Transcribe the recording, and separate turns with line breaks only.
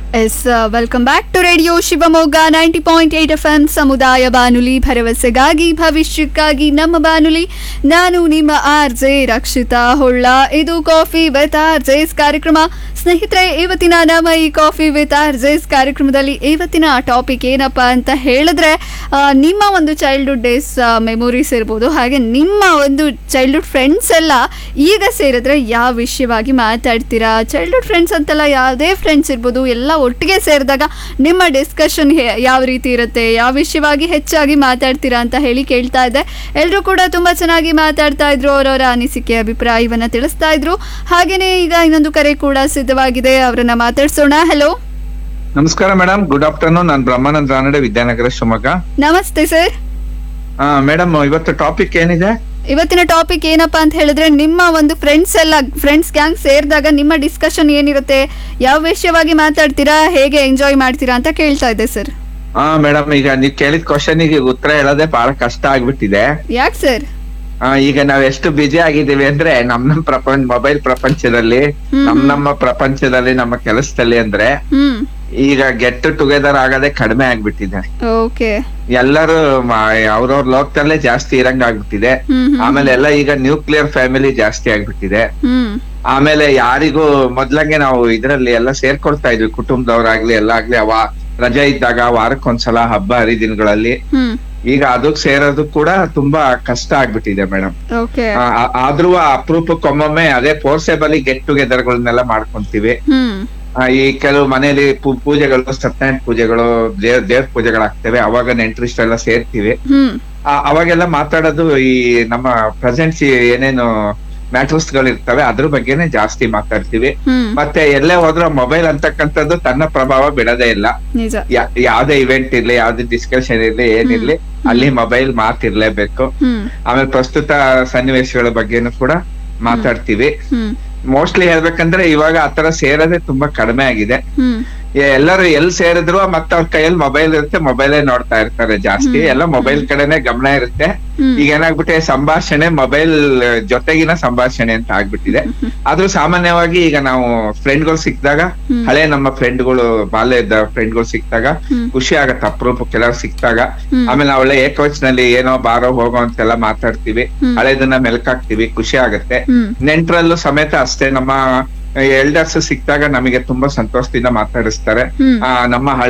S welcome back to radio Shivamogga ninety point eight F M ಸಮುದಾಯ ಬಾನುಲಿ ಭರವಸೆಗಾಗಿ ಭವಿಷ್ಯಕ್ಕಾಗಿ ನಮ್ಮ ಬಾನುಲಿ ನಾನು ನಿಮ್ಮ ಆರ್ ಜೆ ರಕ್ಷಿತಾ ಹೊಳ್ಳ ಇದು ಕಾಫಿ ವಿತ್ ಆರ್ ಜೆಸ್ ಕಾರ್ಯಕ್ರಮ ಸ್ನೇಹಿತರೆ ಇವತ್ತಿನ ನಮ್ಮ ಈ ಕಾಫಿ ವಿತ್ ಆರ್ ಜೆಸ್ ಕಾರ್ಯಕ್ರಮದಲ್ಲಿ ಇವತ್ತಿನ ಟಾಪಿಕ್ ಏನಪ್ಪಾ ಅಂತ ಹೇಳಿದ್ರೆ ಆ, ನಿಮ್ಮ ಒಂದು ಚೈಲ್ಡ್ಹುಡ್ ಡೇಸ್ ಮೆಮೊರೀಸ್ ಇರ್ಬೋದು ಹಾಗೆ ನಿಮ್ಮ ಒಂದು ಚೈಲ್ಡ್ಹುಡ್ ಫ್ರೆಂಡ್ಸ್ ಎಲ್ಲ ಈಗ ಸೇರಿದ್ರೆ ಯಾವ ವಿಷಯವಾಗಿ ಮಾತಾಡ್ತೀರಾ ಚೈಲ್ಡ್ಹುಡ್ ಫ್ರೆಂಡ್ಸ್ ಅಂತಲ್ಲ ಯಾವುದೇ ಫ್ರೆಂಡ್ಸ್ ಇರ್ಬೋದು ಎಲ್ಲ ಒಟ್ಟಿಗೆ ಸೇರಿದಾಗ ನಿಮ್ಮ ಡಿಸ್ಕಷನ್ ಯಾವ ರೀತಿ ಇರುತ್ತೆ ಯಾವ ವಿಷಯವಾಗಿ ಹೆಚ್ಚಾಗಿ ಮಾತಾಡ್ತೀರಾ ಅಂತ ಹೇಳಿ ಕೇಳ್ತಾ ಇದ್ದೆ ಎಲ್ಲರೂ ಕೂಡ ತುಂಬ ಚೆನ್ನಾಗಿ ಮಾತಾಡ್ತಾ ಇದ್ರು ಅವರವರ ಅನಿಸಿಕೆ ಅಭಿಪ್ರಾಯವನ್ನ ತಿಳಿಸ್ತಾ ಇದ್ರು ಹಾಗೇನೆ ಈಗ ಇನ್ನೊಂದು ಕರೆ ಕೂಡ ಸಿದ್ಧವಾಗಿದೆ ಅವರನ್ನ ಮಾತಾಡ್ಸೋಣ ಹಲೋ
ನಮಸ್ಕಾರ ಮೇಡಮ್ ಗುಡ್ ಆಫ್ಟರ್ನೂನ್ ನಾನು ಬ್ರಹ್ಮಾನಂದ ರಾನಡೆ ವಿದ್ಯಾನಗರ ಶಿವಮೊಗ್ಗ
ನಮಸ್ತೆ ಸರ್
ಮೇಡಮ್ ಇವತ್ತು ಟಾಪಿಕ್ ಏನಿದೆ
ಇವತ್ತಿನ ಟಾಪಿಕ್ ಏನಪ್ಪಾ ಅಂತ ಹೇಳಿದ್ರೆ ನಿಮ್ಮ ಒಂದು ಫ್ರೆಂಡ್ಸ್ ಎಲ್ಲ ಫ್ರೆಂಡ್ಸ್ ಗ್ಯಾಂಗ್ ಸೇರಿದಾಗ ನಿಮ್ಮ ಡಿಸ್ಕಷನ್ ಏನಿರುತ್ತೆ ಯಾವ ವಿಷಯವಾಗಿ ಮಾತಾಡ್ತೀರಾ ಹೇಗೆ ಎಂಜಾಯ್ ಮಾಡ್ತೀರಾ ಅಂತ ಕೇಳ್ತಾ ಇದ್ದೆ ಸರ್
ಹಾ ಮೇಡಮ್ ಈಗ ನೀವ್ ಕೇಳಿದ ಕ್ವಶನ್ ಗೆ ಉತ್ತರ ಹೇಳೋದೇ ಬಹಳ ಕಷ್ಟ ಆಗ್ಬಿಟ್ಟಿದೆ
ಯಾಕೆ ಸರ್
ಆ, ಈಗ ನಾವ್ ಎಷ್ಟು ಬಿಜಿ ಆಗಿದ್ದೀವಿ ಅಂದ್ರೆ ನಮ್ ನಮ್ ಪ್ರಪಂಚ ಮೊಬೈಲ್ ಪ್ರಪಂಚದಲ್ಲಿ
ಹ್ಮ್.
ನಮ್ ನಮ್ಮ ಪ್ರಪಂಚದಲ್ಲಿ ನಮ್ಮ ಕೆಲಸದಲ್ಲಿ ಅಂದ್ರೆ
ಹ್ಮ್
ಈಗ ಗೆಟ್ ಟುಗೆದರ್ ಆಗೋದೇ ಕಡಿಮೆ ಆಗ್ಬಿಟ್ಟಿದೆ
ಓಕೆ
ಎಲ್ಲರೂ ಅವ್ರವ್ರ ಲೋಕದಲ್ಲೇ ಜಾಸ್ತಿ ಇರಂಗ್ ಆಗ್ಬಿಟ್ಟಿದೆ
ಹ್ಮ್ ಹ್ಮ್.
ಆಮೇಲೆ ಎಲ್ಲ ಈಗ ನ್ಯೂಕ್ಲಿಯರ್ ಫ್ಯಾಮಿಲಿ ಜಾಸ್ತಿ ಆಗ್ಬಿಟ್ಟಿದೆ
ಹ್ಮ್
ಆಮೇಲೆ ಯಾರಿಗೂ ಮೊದ್ಲಂಗೆ ನಾವು ಇದ್ರಲ್ಲಿ ಎಲ್ಲ ಸೇರ್ಕೊಳ್ತಾ ಇದ್ವಿ ಕುಟುಂಬದವ್ರಾಗ್ಲಿ ಎಲ್ಲ ಆಗ್ಲಿ ಅವ ರಜೆ ಇದ್ದಾಗ ವಾರಕ್ಕೊಂದ್ಸಲ ಹಬ್ಬ ಹರಿದಿನಗಳಲ್ಲಿ
ಹ್ಮ್
ಈಗ ಅದಕ್ ಸೇರೋದು ಕೂಡ ತುಂಬಾ ಕಷ್ಟ ಆಗ್ಬಿಟ್ಟಿದೆ ಮೇಡಮ್
ಓಕೆ
ಆದ್ರೂ ಅಪರೂಪಕ್ಕೊಮ್ಮೊಮ್ಮೆ ಅದೇ ಫೋರ್ಸೇಬಲಿ ಗೆಟ್ ಟುಗೆದರ್ ಗಳನ್ನೆಲ್ಲ ಮಾಡ್ಕೊಂತೀವಿ
ಹ್ಮ್
ಆ, ಈ ಕೆಲವು ಮನೇಲಿ ಪೂ- ಪೂಜೆಗಳು ಸತ್ಯನಾರಾಯಣ ಪೂಜೆಗಳು ದೇವ್ ದೇವ್ರ ಪೂಜೆಗಳಾಗ್ತವೆ ಅವಾಗ ನೆಂಟ್ರಿಷ್ಟೆಲ್ಲ ಸೇರ್ತೀವಿ
ಹ್ಮ್
ಆ- ಅವಾಗೆಲ್ಲ ಮಾತಾಡೋದು ಈ ನಮ್ಮ ಪ್ರೆಸೆಂಟ್ಸ್ ಏನೇನು ಮ್ಯಾಟರ್ಸ್ ಗಳು ಇರ್ತವೆ ಅದ್ರ ಬಗ್ಗೆನೆ ಜಾಸ್ತಿ ಮಾತಾಡ್ತೀವಿ
ಹ್ಮ್
ಮತ್ತೆ ಎಲ್ಲೇ ಹೋದ್ರೂ ಮೊಬೈಲ್ ಅಂತಕ್ಕಂಥದ್ದು ತನ್ನ ಪ್ರಭಾವ ಬಿಡೋದೇ ಇಲ್ಲ
ನಿಜ
ಯಾ- ಯಾವ್ದೇ ಇವೆಂಟ್ ಇರ್ಲಿ ಯಾವ್ದೇ ಡಿಸ್ಕಷನ್ ಇರ್ಲಿ ಏನಿರ್ಲಿ ಅಲ್ಲಿ ಮೊಬೈಲ್ ಮಾತಿರ್ಲೇಬೇಕು
ಹ್ಮ್
ಆಮೇಲೆ ಪ್ರಸ್ತುತ ಸನ್ನಿವೇಶಗಳ ಬಗ್ಗೆನೂ ಕೂಡ ಮಾತಾಡ್ತೀವಿ
ಹ್ಮ್
ಮೋಸ್ಟ್ಲಿ ಹೇಳ್ಬೇಕಂದ್ರೆ ಇವಾಗ ಆತರ ಸೇರೋದೇ ತುಂಬಾ ಕಡಿಮೆ ಆಗಿದೆ
ಹ್ಮ್
ಎ- ಎಲ್ಲರೂ ಎಲ್ ಸೇರಿದ್ರು ಮತ್ತೆ ಅವ್ರ ಕೈಯಲ್ಲಿ ಮೊಬೈಲ್ ಇರುತ್ತೆ ಮೊಬೈಲೇ ನೋಡ್ತಾ ಇರ್ತಾರೆ ಜಾಸ್ತಿ ಎಲ್ಲ ಮೊಬೈಲ್ ಕಡೆನೆ ಗಮನ ಇರುತ್ತೆ
ಹ್ಮ್.
ಈಗ ಏನಾಗ್ಬಿಟ್ಟೆ ಸಂಭಾಷಣೆ ಮೊಬೈಲ್ ಜೊತೆಗಿನ ಸಂಭಾಷಣೆ ಅಂತ ಆಗ್ಬಿಟ್ಟಿದೆ ಆದ್ರೂ ಸಾಮಾನ್ಯವಾಗಿ ಈಗ ನಾವು ಫ್ರೆಂಡ್ಗಳು ಸಿಕ್ಕಿದಾಗ
ಹ್ಮ್.
ಹಳೆ ನಮ್ಮ ಫ್ರೆಂಡ್ಗಳು ಬಾಲ್ಯದ ಫ್ರೆಂಡ್ಗಳು ಸಿಕ್ಕಿದಾಗ
ಹ್ಮ್.
ಖುಷಿ ಆಗತ್ತೆ ಅಪರೂಪ ಕೆಲವ್ರು ಸಿಕ್ಕಿದಾಗ
ಹ್ಮ್.
ಆಮೇಲೆ ಒಳ್ಳೆ ಏಕವಚನಲ್ಲಿ ಏನೋ ಬಾರೋ ಹೋಗೋ ಅಂತೆಲ್ಲ ಮಾತಾಡ್ತೀವಿ
ಹ್ಮ್.
ಹಳೆದನ್ನ ಮೆಲ್ಕಾಕ್ತಿವಿ ಖುಷಿ ಆಗತ್ತೆ
ಹ್ಮ್
ನೆಂಟ್ರಲ್ಲೂ ಸಮೇತ ಅಷ್ಟೇ ನಮ್ಮ ಎಲ್ಡರ್ಸ್ ಸಿಕ್ಕಿದಾಗ ನಮಗೆ ತುಂಬಾ ಸಂತೋಷದಿಂದ ಮಾತಾಡಿಸ್ತಾರೆ
ಹ್ಮ್.
ಆ, ನಮ್ಮ ಹಳೆ